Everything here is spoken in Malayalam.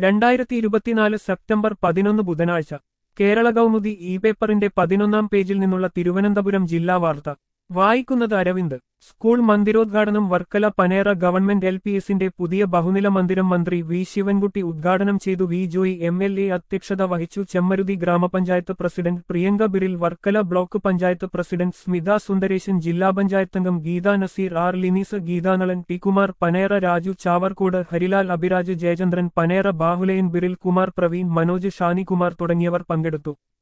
രണ്ടായിരത്തി ഇരുപത്തിനാല് സെപ്റ്റംബർ പതിനൊന്ന് ബുധനാഴ്ച കേരള കൗമുദി ഇ പേപ്പറിന്റെ പതിനൊന്നാം പേജിൽ നിന്നുള്ള തിരുവനന്തപുരം ജില്ലാ വാർത്ത വായിക്കുന്നത് അരവിന്ദ് സ്കൂൾ മന്ദിരോദ്ഘാടനം Varkala Panera government L P എസിന്റെ പുതിയ ബഹുനില മന്ദിരം മന്ത്രി വി ശിവൻകുട്ടി ഉദ്ഘാടനം ചെയ്തു V Joy M L A അധ്യക്ഷത വഹിച്ചു Chemmaruthi gramapanchayat president Priyanka Biril Varkala block panchayat president Smitha Sundaresan ജില്ലാ പഞ്ചായത്ത് അംഗം ഗീതാ നസീർ ആർ ലിനീസ് ഗീതാനളൻ ടി കുമാർ പനേറ രാജു ചാവർക്കോട് ഹരിലാൽ അഭിരാജ് ജയചന്ദ്രൻ പനേറ ബാഹുലയൻ ബിറിൽ കുമാർ പ്രവീൺ മനോജ് ഷാനികുമാർ തുടങ്ങിയവർ പങ്കെടുത്തു